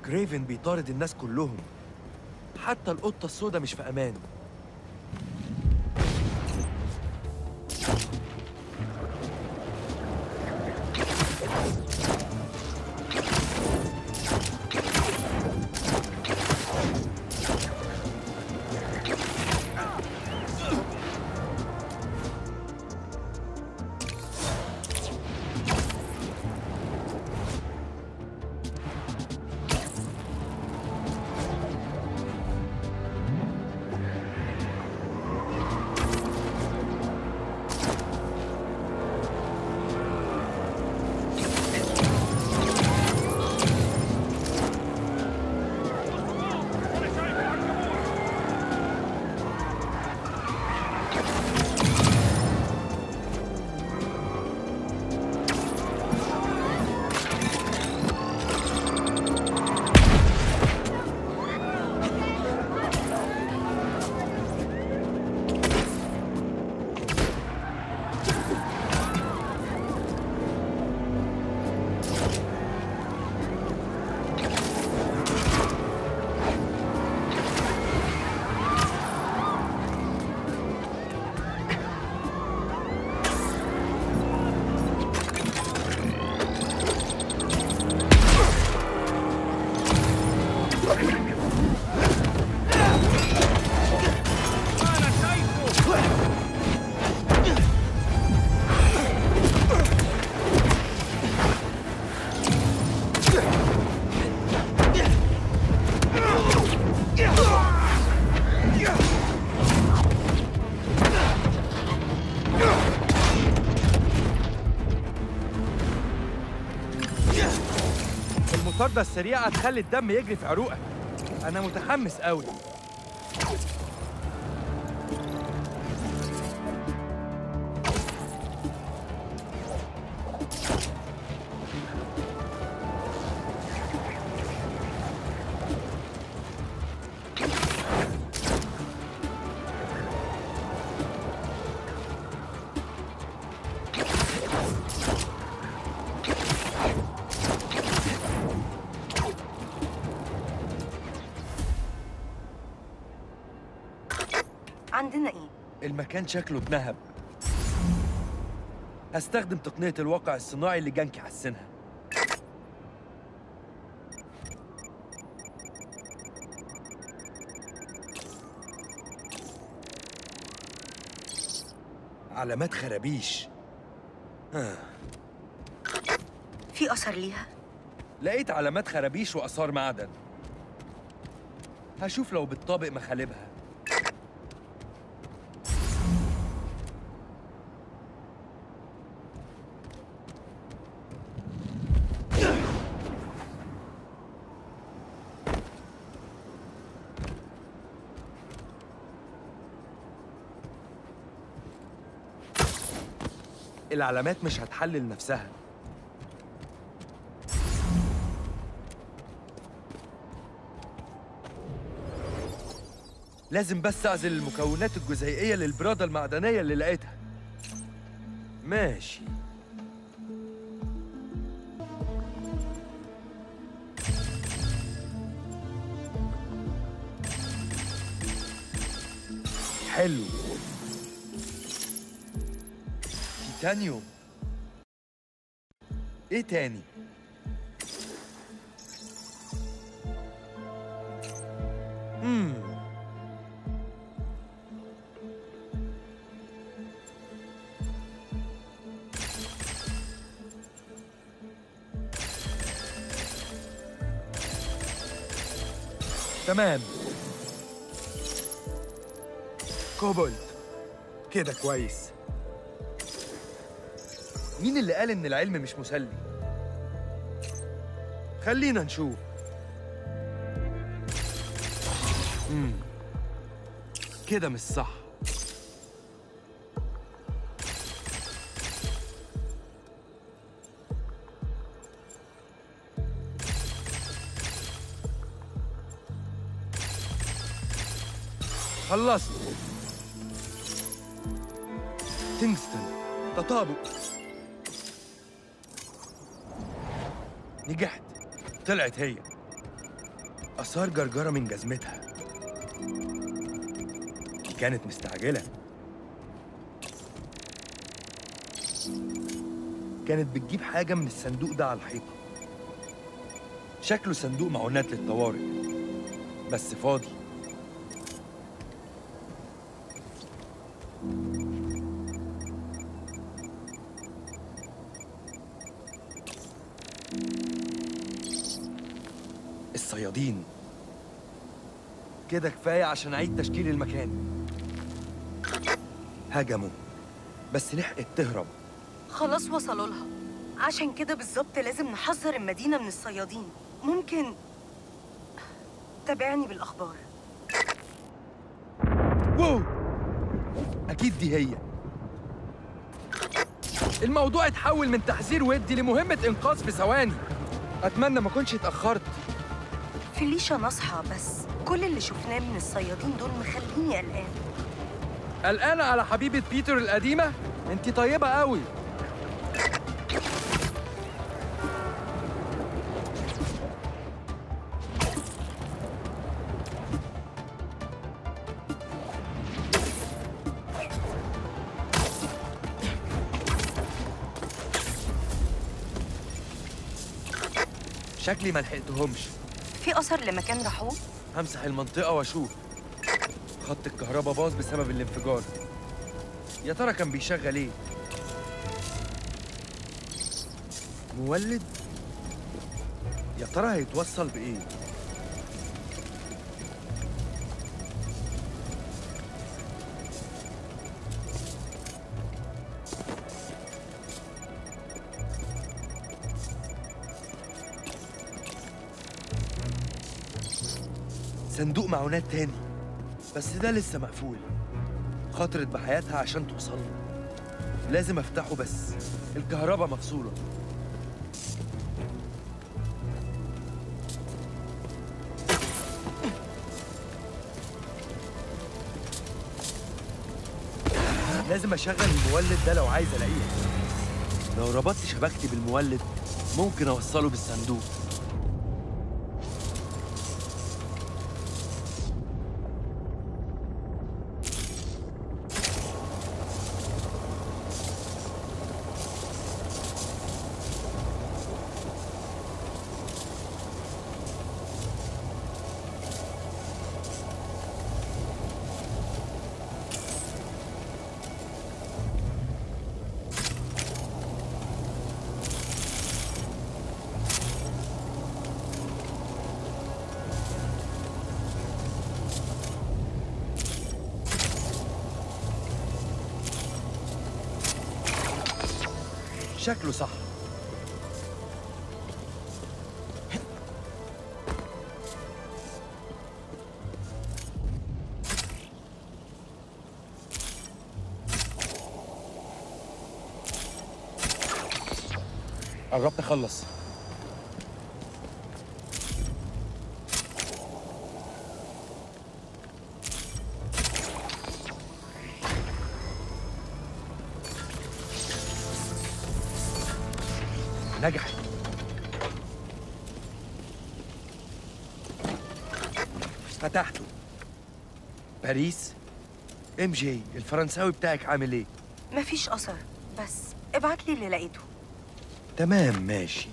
كريفن بيطارد الناس كلهم حتى القطة السوداء مش في أمان المطاردة السريعة تخلي الدم يجري في عروقك أنا متحمس قوي عندنا ايه؟ المكان شكله اتنهب هستخدم تقنية الواقع الصناعي اللي جانكي حسنها علامات خرابيش آه. في اثر ليها؟ لقيت علامات خرابيش وآثار معدن هشوف لو بتطابق مخالبها العلامات مش هتحلل نفسها لازم بس أعزل المكونات الجزيئية للبرادة المعدنية اللي لقيتها ماشي حلو تيتانيوم ايه تاني امم تمام كوبولت كده كويس مين اللي قال ان العلم مش مسلي خلينا نشوف امم كده مش صح خلصت تنجستن تطابق نجحت طلعت هي آثار جرجرة من جزمتها دي كانت مستعجلة كانت بتجيب حاجة من الصندوق ده على الحيطة شكله صندوق معونات للطوارئ بس فاضي الصيادين كده كفاية عشان أعيد تشكيل المكان هجموا بس لحقت تهرب خلاص وصلوا لها عشان كده بالظبط لازم نحذر المدينة من الصيادين ممكن تابعني بالأخبار واو أكيد دي هي الموضوع اتحول من تحذير ودي لمهمة إنقاذ في ثواني أتمنى ما كنتش اتأخرت فيليشا نصحى بس كل اللي شفناه من الصيادين دول مخليني قلقان قلقانة على حبيبة بيتر القديمة؟ انتي طيبة قوي شكلي ما لحقتهمش في أثر لمكان راحوه همسح المنطقة واشوف خط الكهرباء باظ بسبب الانفجار يا ترى كان بيشغل ايه؟ مولد؟ يا ترى هيتوصل بإيه؟ صندوق معونات تاني بس ده لسه مقفول خاطرت بحياتها عشان توصل له لازم افتحه بس الكهرباء مفصولة لازم اشغل المولد ده لو عايز الاقيه لو ربطت شبكتي بالمولد ممكن اوصله بالصندوق شكله صح قربت اخلص نجحت فتحته باريس ام جي الفرنساوي بتاعك عامل ايه مفيش أثر بس ابعت لي اللي لقيته تمام ماشي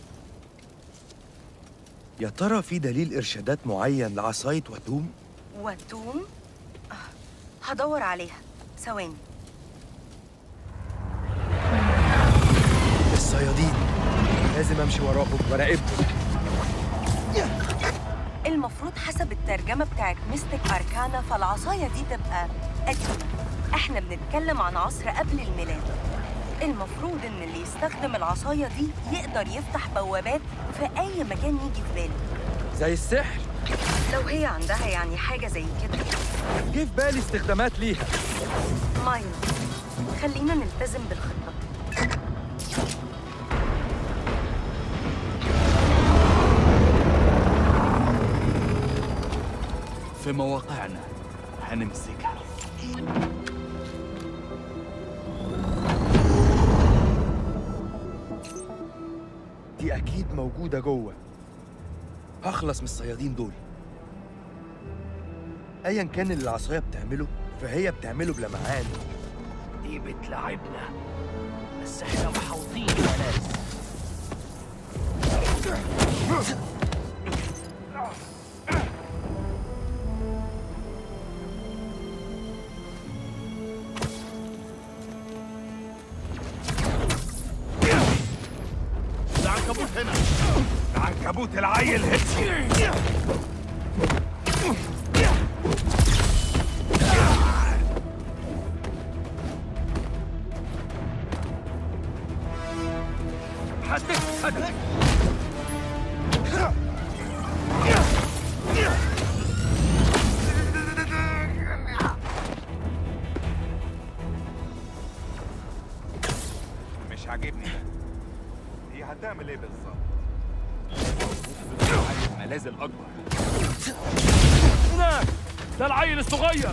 يا ترى في دليل ارشادات معين لعصاية وتوم وتوم آه، هدور عليها ثواني الصيادين لازم امشي وراهم وراقبهم المفروض حسب الترجمة بتاعت ميستيك أركانا فالعصاية دي تبقى قديمة احنا بنتكلم عن عصر قبل الميلاد المفروض ان اللي يستخدم العصاية دي يقدر يفتح بوابات في أي مكان يجي في باله زي السحر لو هي عندها يعني حاجة زي كده جه في بالي استخدامات ليها مايلز خلينا نلتزم بالخطة في مواقعنا هنمسكها دي اكيد موجودة جوه هخلص من الصيادين دول ايا كان اللي العصايه بتعمله فهي بتعمله بلمعان دي بتلعبنا بس احنا محوطين يا ناس العنكبوت هنا العنكبوت العيل هتي حدك حدك مش عاجبني ده هي هتعمل ايه بالظبط؟ الملاذ الاكبر هناك ده العيل الصغير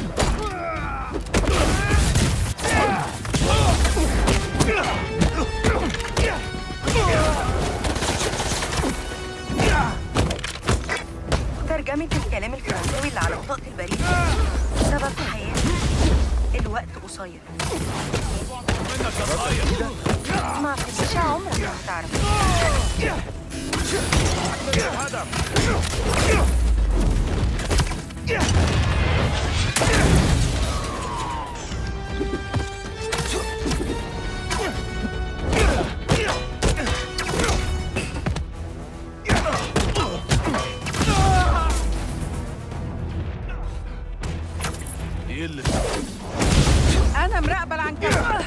ترجمة الكلام الفرنساوي اللي على بطاقة البريد سبب حياتي الوقت قصير منك يا صغير ما في الشارع عمرك ما هتعرف هدف ايه اللي أنا مراقبة العنكبوت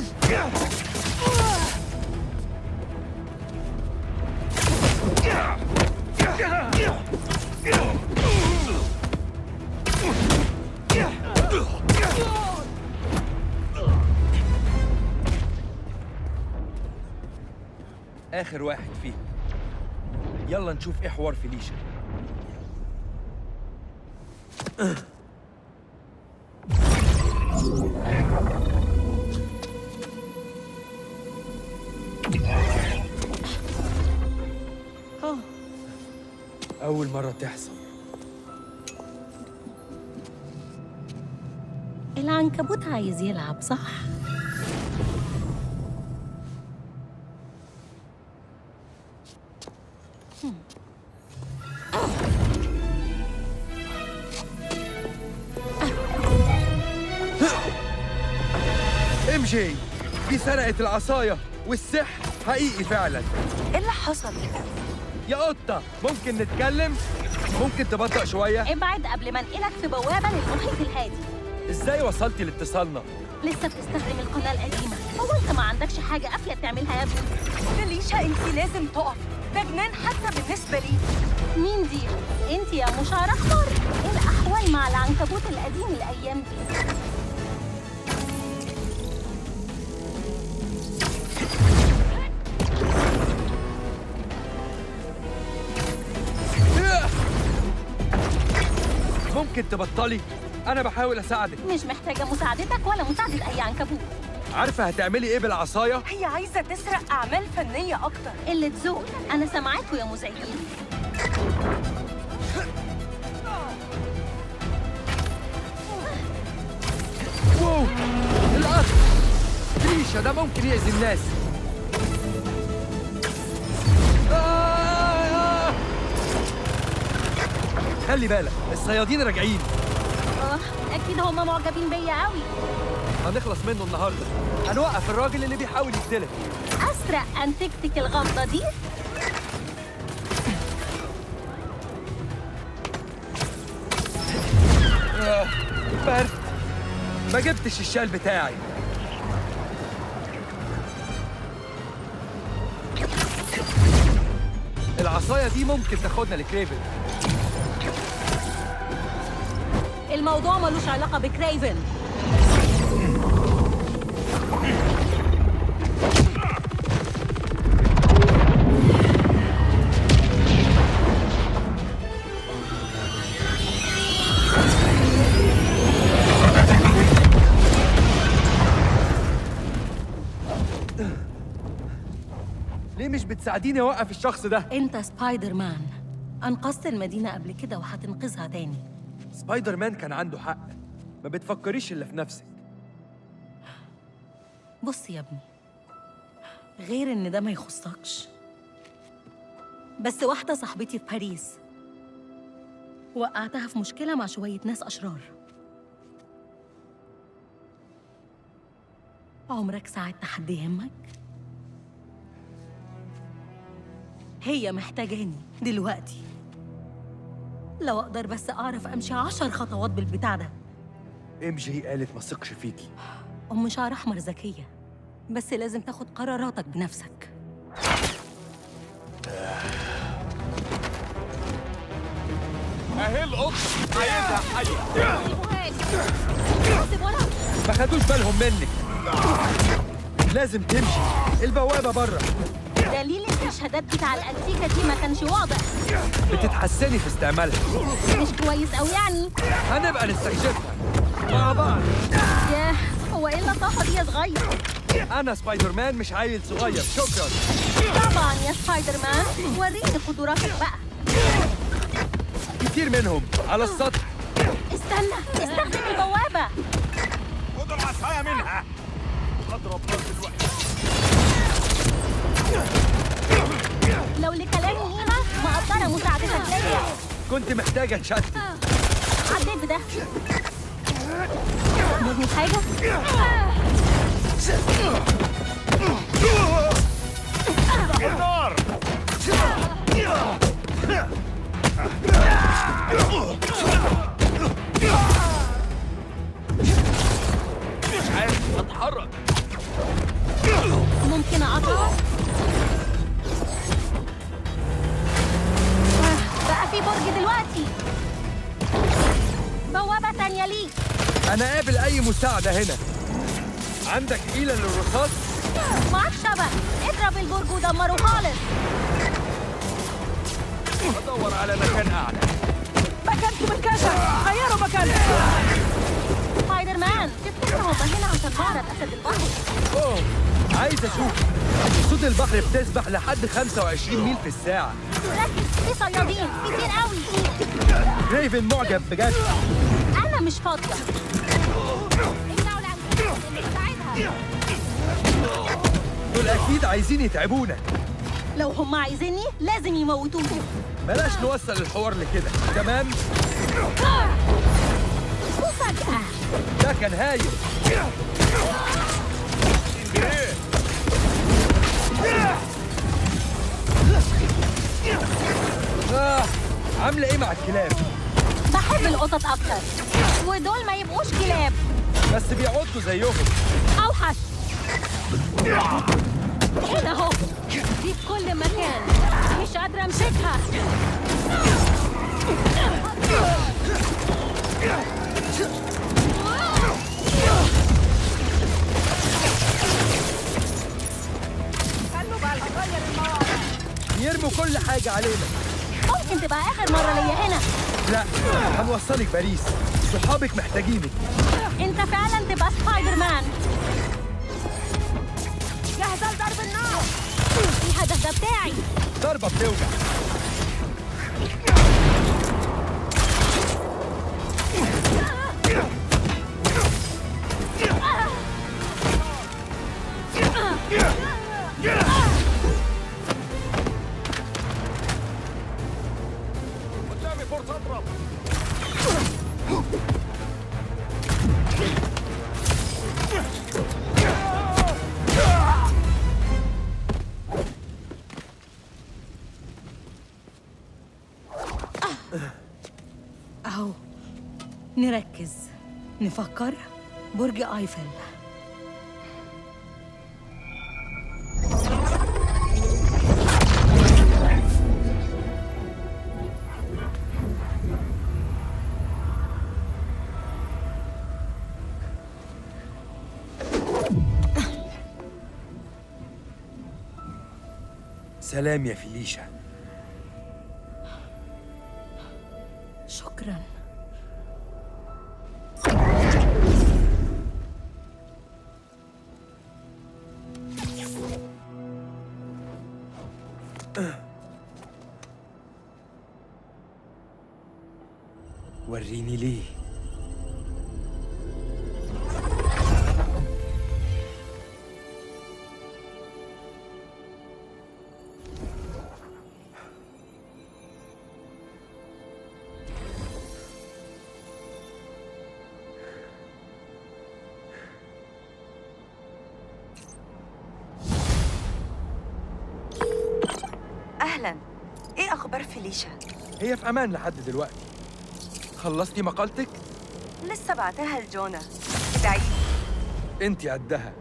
اخر واحد فيه يلا نشوف ايه حوار فيليشا أول مرة تحصل العنكبوت عايز يلعب صح؟ ام جي دي سرقت العصاية والسحر حقيقي فعلا ايه اللي حصل؟ يا قطة ممكن نتكلم؟ ممكن تبطأ شوية؟ ابعد قبل ما انقلك في بوابة للمحيط الهادي ازاي وصلتي لاتصالنا؟ لسه بتستخدم القناة القديمة هو انت ما عندكش حاجة أفيد تعملها يا ابني فليشا انت لازم تقف ده جنان حتى بالنسبة لي مين دي؟ انت يا مشعر أحمر ايه الأحوال مع العنكبوت القديم الأيام دي؟ ممكن تبطلي؟ أنا بحاول أساعدك مش محتاجة مساعدتك ولا مساعدة أي عنكبوت عارفة هتعملي إيه بالعصاية؟ هي عايزة تسرق أعمال فنية أكتر قلة ذوق أنا سامعاكوا يا مزعجين واو القطر ريشة ده ممكن يأذي الناس آه! خلي بالك الصيادين راجعين اه أكيد هما معجبين بيا قوي هنخلص منه النهارده هنوقف الراجل اللي بيحاول يقتلك أسرق أنتجتك الغامضة دي آه، برد ما جبتش الشال بتاعي العصاية دي ممكن تاخدنا لكريفن الموضوع ملوش علاقة بكريفن ليه مش بتساعديني اوقف الشخص ده أنت سبايدر مان أنقذت المدينة قبل كده وهتنقذها تاني سبايدر مان كان عنده حق ما بتفكريش الا في نفسك بص يا ابني غير ان ده ما يخصكش بس واحدة صاحبتي في باريس وقعتها في مشكلة مع شوية ناس أشرار عمرك ساعدت حد يهمك؟ هي محتاجاني دلوقتي لو أقدر بس أعرف أمشي عشر خطوات بالبتاع ده ام جي قالت ما ثقش فيكي أم شعر أحمر ذكية بس لازم تاخد قراراتك بنفسك اهي القط عايزها حيه ما خدوش بالهم منك لازم تمشي البوابة بره دليل الشهادات بتاع الأنتيكة دي ما كانش واضح بتتحسني في استعمالها مش كويس أوي يعني هنبقى نستكشفها مع بعض ياه هو إيه اللطافة دي يا صغير أنا سبايدر مان مش عيل صغير شكرا طبعا يا سبايدر مان وريني قدراتك بقى كتير منهم على السطح استنى استخدم البوابة خدوا العصايه منها اضرب ضرب الوقت لو لكلامي قيمة مقدرة مساعدتك ليا كنت محتاجة تشتت عديت بده مدني حاجة؟ النار مش عارف اتحرك ممكن أقطع؟ بقى في برج دلوقتي بوابة تانية ليك أنا قابل أي مساعدة هنا عندك إيلة للرصاص؟ معاك شبك اضرب البرج ودمره خالص بدور على مكان أعلى مكانكم انكشف غيروا مكانكم سبايدر مان تفتكر هم هنا عشان معرض أسد البحر أوه عايز أشوف أسود البحر بتسبح لحد 25 ميل في الساعة ركز في صيادين كتير قوي ريفن معجب بجد أنا مش فاضية امنعوا العنكبوت اللي بتاعتها دول أكيد عايزين يتعبونا لو هم عايزيني لازم يموتوني بلاش نوصل الحوار لكده تمام وفجأة ده كان هايل آه عاملة إيه مع الكلاب؟ بحب القطط أكتر ودول ما يبقوش كلاب بس بيعضوا زيهم أوحش كده أهو دي في كل مكان مش قادرة أمسكها خلوا بالك غير المواقع بيرموا كل حاجة علينا ممكن تبقى آخر مرة ليا هنا لا هنوصلك باريس صحابك محتاجينك أنت فعلا تبقى سبايدر مان جاهزة لضرب النار الهدف ده بتاعي ضربة بتوجع قدامي فرصه اضرب أهو نركز نفكر برج ايفل سلام يا فيليشا شكرا وريني ليه أهلا إيه أخبار فيليشا؟ هي في امان لحد دلوقتي خلصتي مقالتك لسه بعتها لجونا ادعي انت قدها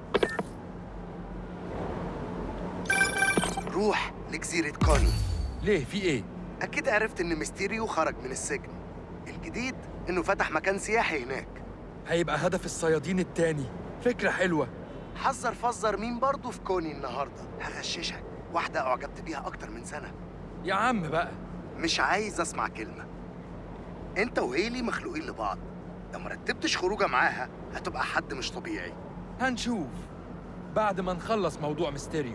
روح لجزيرة كوني ليه في ايه أكيد عرفت إن ميستيريو خرج من السجن الجديد إنه فتح مكان سياحي هناك هيبقى هدف الصيادين التاني فكرة حلوة حذر فزر مين برضه في كوني النهاردة هغششك واحدة أعجبت بيها أكتر من سنة يا عم بقى مش عايز أسمع كلمة أنت وهيلي مخلوقين لبعض لو مرتبتش خروجة معاها هتبقى حد مش طبيعي هنشوف بعد ما نخلص موضوع ميستيريو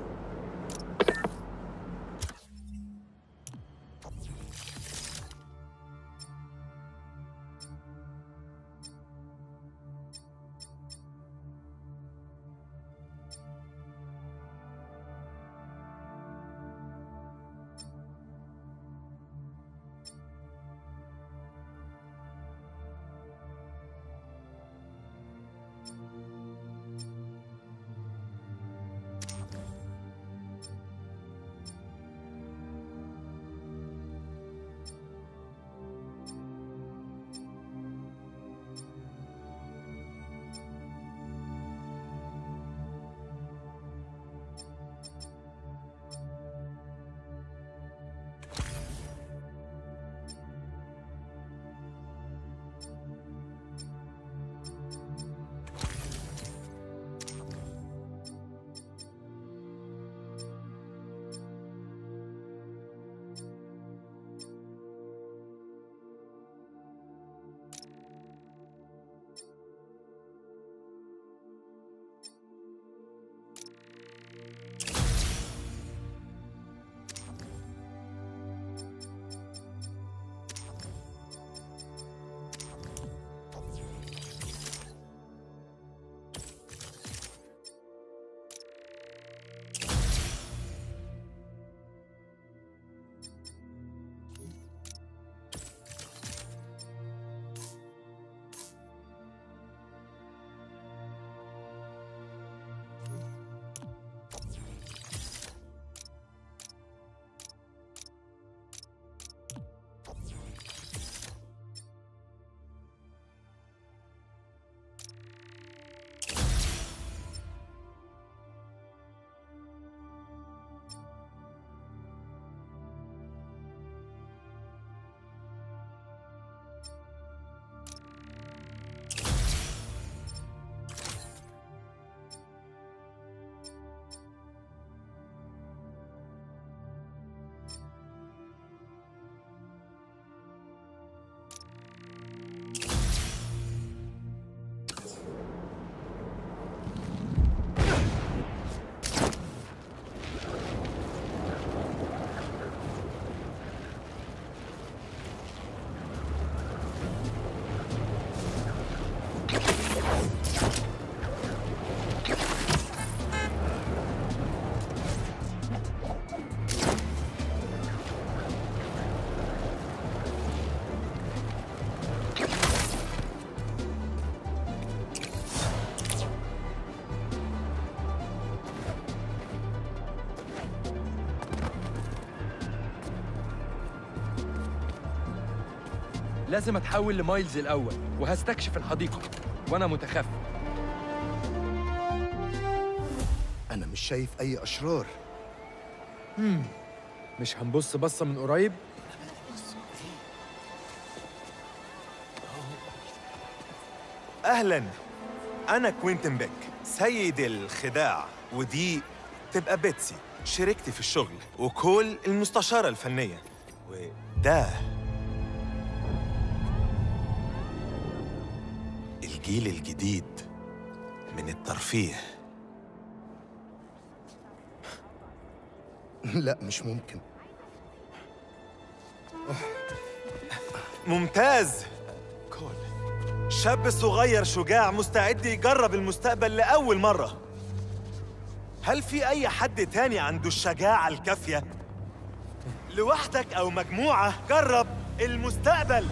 لازم اتحول لمايلز الاول وهستكشف الحديقه وانا متخفي أنا مش شايف أي أشرار مش هنبص بصه من قريب اهلا انا كوينتن بيك سيد الخداع ودي تبقى بيتسي شريكتي في الشغل وكل المستشاره الفنيه وده الجيل الجديد من الترفيه لا مش ممكن ممتاز كول شاب صغير شجاع مستعد يجرب المستقبل لأول مرة هل في أي حد تاني عنده الشجاعة الكافية؟ لوحدك أو مجموعة جرب المستقبل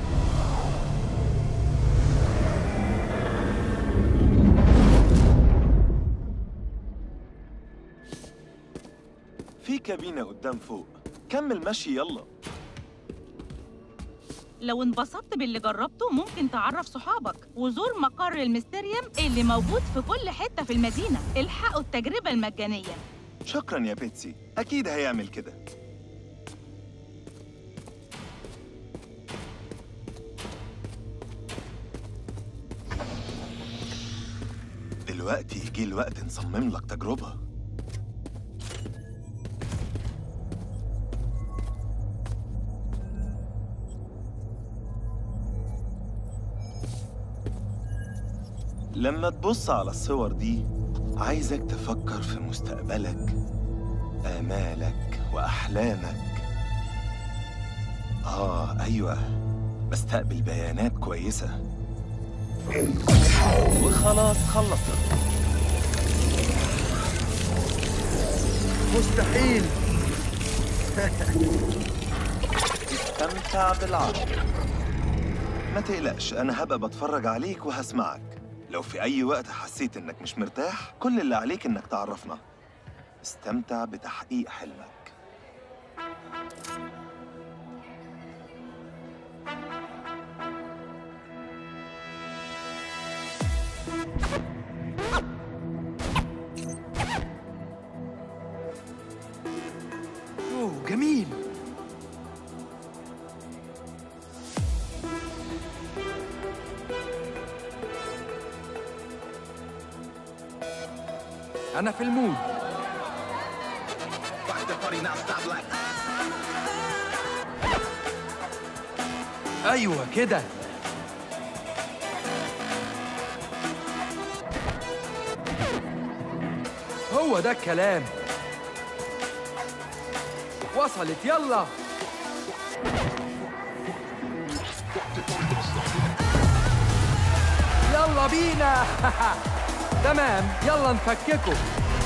في كابينة قدام فوق كمل مشي يلا لو انبسطت باللي جربته ممكن تعرف صحابك وزور مقر الميستيريوم اللي موجود في كل حتة في المدينة الحقوا التجربة المجانية شكرا يا بيتسي أكيد هيعمل كده دلوقتي يجي الوقت نصمم لك تجربة لما تبص على الصور دي عايزك تفكر في مستقبلك آمالك وأحلامك آه أيوة بستقبل بيانات كويسة وخلاص خلصت مستحيل استمتع بالعرض ما تقلقش أنا هبقى بتفرج عليك وهسمعك لو في أي وقت حسيت إنك مش مرتاح كل اللي عليك إنك تعرفنا استمتع بتحقيق حلمك اوه جميل انا في المود ايوه كده هو ده الكلام وصلت يلا يلا بينا تمام يلا نفككه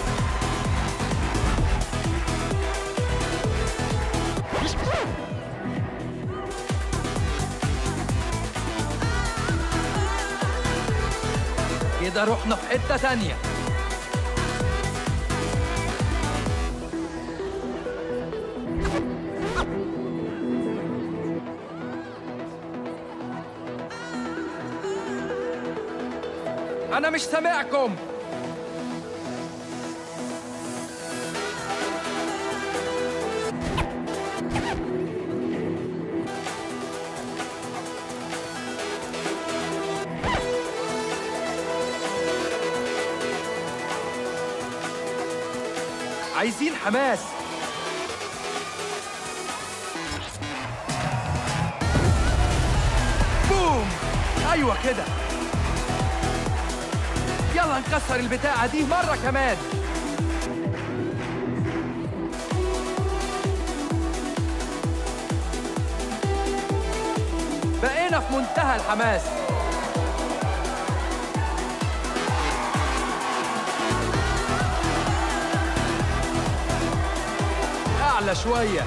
كده رحنا في حتة تانية أنا مش سامعكم عايزين حماس بوم ايوه كده يلا نكسر البتاعة دي مرة كمان بقينا في منتهى الحماس أعلى شوية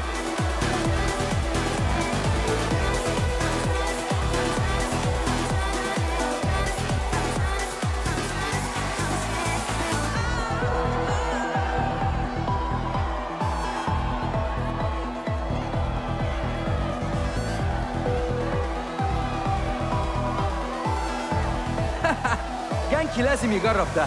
جانكي لازم يجرب ده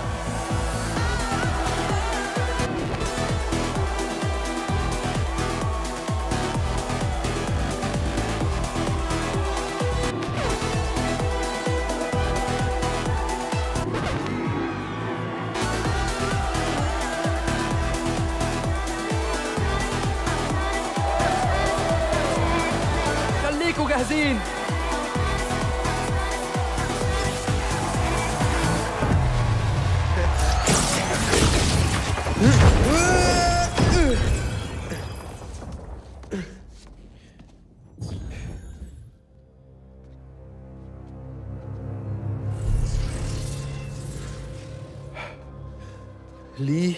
خليكوا جاهزين ليه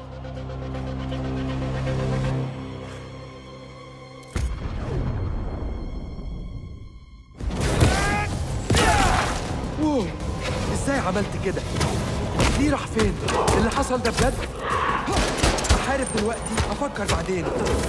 واو ازاي عملت كده ليه راح فين اللي حصل ده بجد احارب دلوقتي افكر بعدين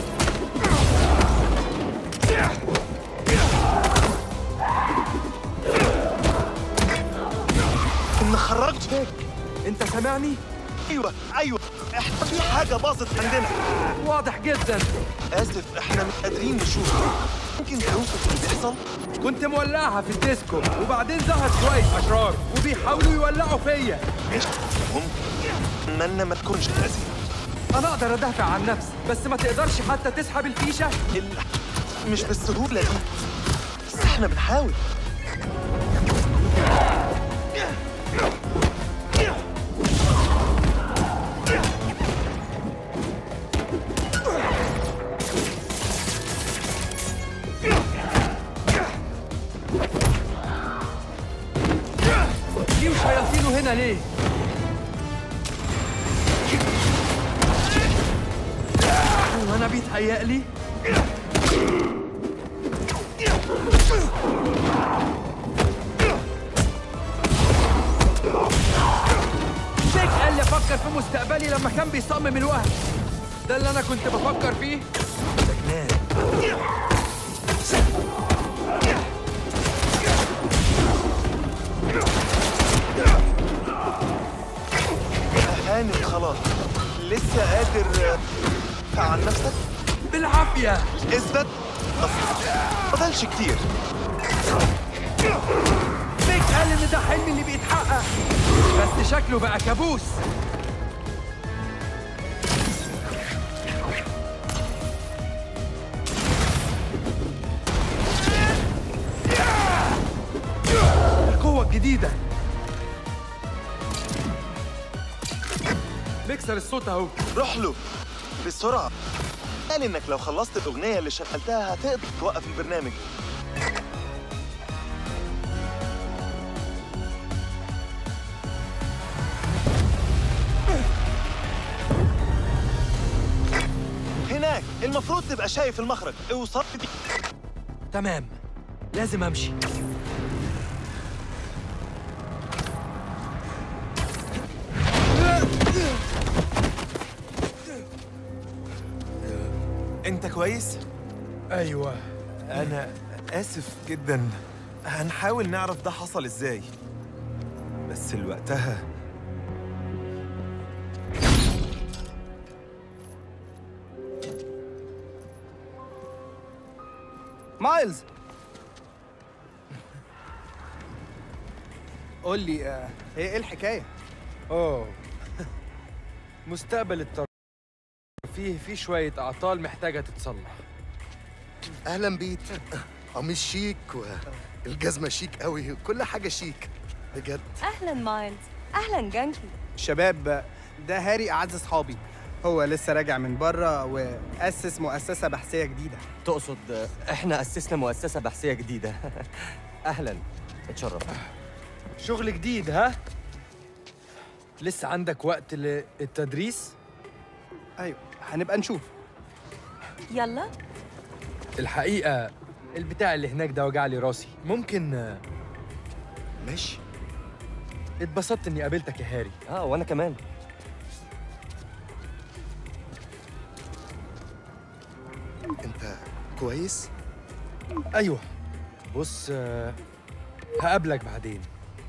إن خرجت فاك انت سامعني أيوة أيوة إحنا في حاجة باظت عندنا واضح جدا آسف إحنا مش قادرين نشوف ممكن توصف اللي بيحصل؟ كنت مولعها في الديسكو وبعدين ظهر شويه اشرار وبيحاولوا يولعوا فيا مش ممكن أتمنى ما تكونش أذي انا اقدر ادافع عن نفسي بس ما تقدرش حتى تسحب الفيشه ال- مش بالسهولة دي بس إحنا بنحاول ليه وشياطينه هنا ليه وانا بيتهيألي جيك قال لي افكر في مستقبلي لما كان بيصمم الوهم ده اللي انا كنت بفكر فيه ده جنان هانت خلاص لسه قادر آه، عن نفسك بالعافيه اثبت بس فضلش كتير جيك قال ان ده حلمي اللي بيتحقق بس شكله بقى كابوس القوة الجديدة مكسر الصوت اهو روح له بسرعة قال انك لو خلصت الاغنية اللي شغلتها هتقدر توقف البرنامج هناك المفروض تبقى شايف المخرج اوصل دي تمام لازم امشي انت كويس؟ ايوه انا اسف جدا هنحاول نعرف ده حصل ازاي بس لوقتها مايلز قول لي آه، هي ايه الحكايه اوه مستقبل الترفيه فيه شوية أعطال محتاجة تتصلح اهلا بيك قميص شيك والجزمه شيك قوي وكل حاجه شيك بجد اهلا مايلز اهلا جانكي شباب آه، ده هاري اعز اصحابي هو لسه راجع من بره واسس مؤسسه بحثيه جديده تقصد احنا اسسنا مؤسسه بحثيه جديده اهلا اتشرف شغل جديد ها؟ لسه عندك وقت للتدريس؟ ايوه هنبقى نشوف يلا الحقيقة البتاع اللي هناك ده وجع لي راسي ممكن آه، ماشي اتبسطت إني قابلتك يا هاري اه وانا كمان انت كويس أيوه بص آه، هقابلك بعدين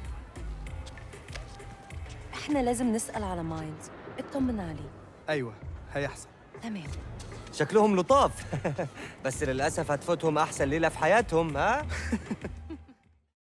احنا لازم نسأل على مايلز اطمن عليه ايوه هيحصل تمام شكلهم لطاف بس للاسف هتفوتهم احسن ليله في حياتهم ها